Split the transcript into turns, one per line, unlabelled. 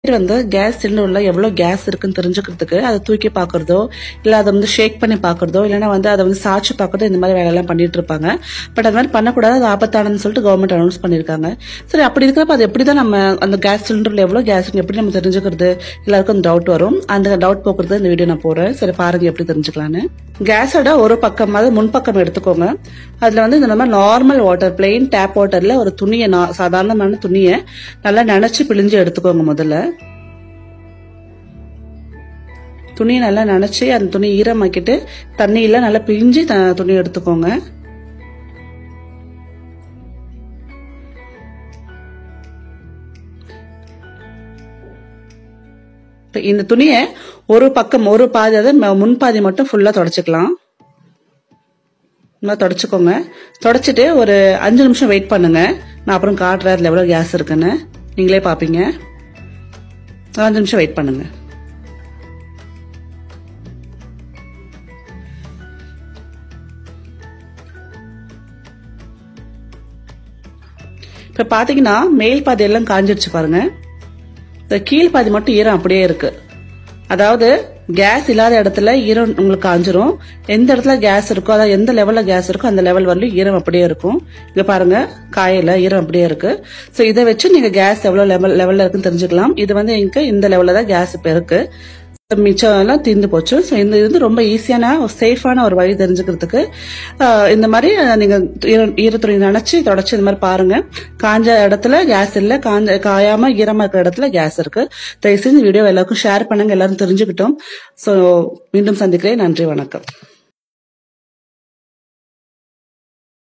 வந்து கேஸ் சிலிண்டர்ல எவ்வளவு கேஸ் இருக்குன்னு தெரிஞ்சுக்கிறதுக்கு அதை தூக்கி பார்க்கறதோ இல்ல அதை வந்து ஷேக் பண்ணி பார்க்கறதோ இல்லைன்னா வந்து அதை வந்து சாய்ச்சி பார்க்கறதோ இந்த மாதிரி வேலையெல்லாம் பண்ணிட்டு இருப்பாங்க பட் அது மாதிரி பண்ணக்கூடாது அது ஆபத்தானதுன்னு சொல்லிட்டு கவர்மெண்ட் அனௌன்ஸ் பண்ணிருக்காங்க சரி அப்படி இருக்கிறப்ப அது எப்படி தான் நம்ம அந்த கேஸ் சிலிண்டர்ல எவ்வளவு கேஸ் எப்படி நம்ம தெரிஞ்சுக்கிறது எல்லாருக்கும் டவுட் வரும் அந்த டவுட் போக்குறது இந்த வீடியோ நான் போறேன் சரி பாருங்க எப்படி தெரிஞ்சுக்கலான்னு கேஸோட ஒரு பக்கம் அதாவது முன்பக்கம் எடுத்துக்கோங்க அதுல வந்து இந்த மாதிரி நார்மல் வாட்டர் பிளெயின் டேப் வாட்டர்ல ஒரு துணியை நா- சாதாரணமான துணியை நல்லா நனைச்சு பிழிஞ்சு எடுத்துக்கோங்க முதல்ல துணியை நல்லா நனைச்சு அந்த துணி ஈரமாக்கிட்டு தண்ணியில நல்லா பிழிஞ்சு த- துணி எடுத்துக்கோங்க இப்ப இந்த துணியை ஒரு பக்கம் ஒரு பாதி அதாவது ம- முன் பாதி மட்டும் ஃபுல்லா தொடச்சுக்கலாம் நல்லா தொடச்சுக்கோங்க தொடச்சிட்டு ஒரு அஞ்சு நிமிஷம் வெயிட் பண்ணுங்க நான் அப்புறம் காட்டுறேன் அதுல எவ்வளவு கேஸ் இருக்குன்னு நீங்களே பாப்பீங்க அஞ்சு நிமிஷம் வெயிட் பண்ணுங்க இப்ப பாத்தீங்கன்னா மேல் பாதி எல்லாம் காஞ்சிருச்சு பாருங்க இந்த கீழ் பாதி மட்டும் ஈரம் அப்படியே இருக்கு அதாவது கேஸ் இல்லாத இடத்துல ஈரம் உங்களுக்கு காஞ்சிரும் எந்த இடத்துல கேஸ் இருக்கோ அதாவது எந்த லெவல்ல கேஸ் இருக்கோ அந்த லெவல் வரலும் ஈரம் அப்படியே இருக்கும் இங்க பாருங்க காயில ஈரம் அப்படியே இருக்கு சோ இதை வச்சு நீங்க கேஸ் எவ்வளவு லெவல் லெவல்ல இருக்குன்னு தெரிஞ்சுக்கலாம் இது வந்து எங்க இந்த லெவல்ல தான் கேஸ் இப்ப இருக்கு மிச்சம் எல்லாம் தீர்ந்து போச்சு ஸோ இந்த இது வந்து ரொம்ப ஈஸியான சேஃபான ஒரு வழி தெரிஞ்சுக்கிறதுக்கு ஆஹ் இந்த மாதிரி நீங்க ஈர- ஈரத்துணி நினைச்சு தொடச்சு இந்த மாதிரி பாருங்க காஞ்ச இடத்துல கேஸ் இல்ல காஞ்ச காயாம ஈரமா இருக்கிற இடத்துல கேஸ் இருக்கு தயவு செஞ்சு வீடியோ எல்லாருக்கும் ஷேர் பண்ணுங்க எல்லாரும் தெரிஞ்சுக்கிட்டோம் ஸோ மீண்டும் சந்திக்கிறேன் நன்றி வணக்கம்